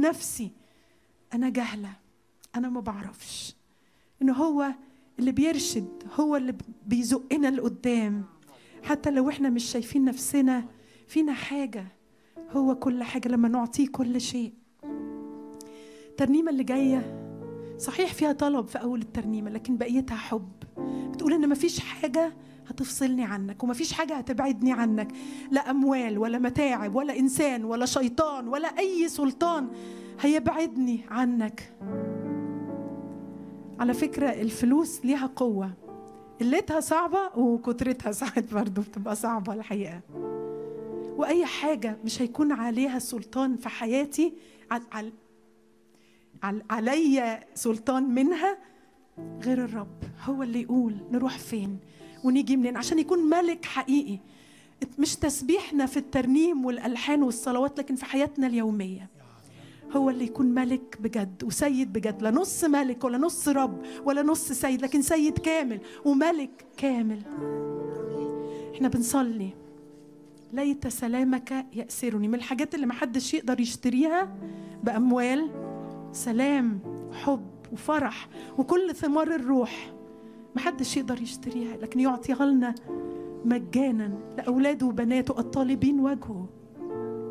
نفسي انا جهله انا ما بعرفش ان هو اللي بيرشد هو اللي بيزقنا لقدام حتى لو احنا مش شايفين نفسنا فينا حاجه هو كل حاجه لما نعطيه كل شيء الترنيمه اللي جايه صحيح فيها طلب في اول الترنيمه لكن بقيتها حب بتقول ان مفيش حاجه هتفصلني عنك ومفيش حاجه هتبعدني عنك لا اموال ولا متاعب ولا انسان ولا شيطان ولا اي سلطان هيبعدني عنك على فكره الفلوس ليها قوه قلتها صعبه وكترتها ساعات برضه بتبقى صعبه الحقيقه واي حاجه مش هيكون عليها سلطان في حياتي على علي سلطان منها غير الرب هو اللي يقول نروح فين ونيجي منين عشان يكون ملك حقيقي مش تسبيحنا في الترنيم والالحان والصلوات لكن في حياتنا اليوميه هو اللي يكون ملك بجد وسيد بجد لا نص ملك ولا نص رب ولا نص سيد لكن سيد كامل وملك كامل احنا بنصلي ليت سلامك يأسرني من الحاجات اللي محدش يقدر يشتريها بأموال سلام وحب وفرح وكل ثمار الروح محدش يقدر يشتريها لكن يعطيها لنا مجانا لأولاده وبناته الطالبين وجهه